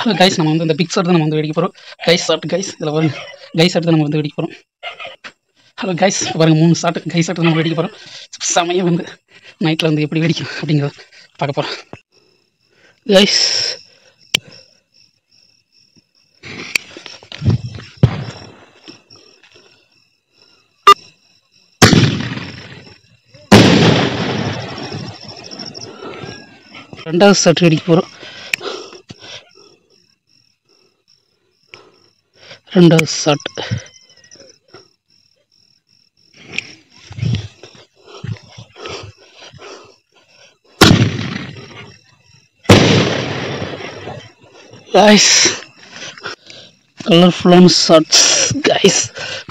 hello guys நம்ம வந்து இந்த பிக் ஷாட் தான் நம்ம வந்து வெடிக்க போகிறோம் கைஸ் ஷாட் கைஸ் இதில் பாருங்க கைஸ் ஷாட் தான் நம்ம வந்து வெடிக்க போகிறோம் ஹலோ கைஸ் பாருங்க மூணு ஷாட் கைஸ் ஷாட் நம்ம வெடிக்க போகிறோம் செமையாக வந்து நைட்டில் வந்து எப்படி வெடிக்கும் அப்படிங்கிறத பார்க்க போகிறோம் கைஸ் ரெண்டாவது ஷாட் வெடிக்க போகிறோம் ரெண்டாவது ஷாட் கைஸ் கலர்ஃபுல்லான ஷார்ட்ஸ் கைஸ்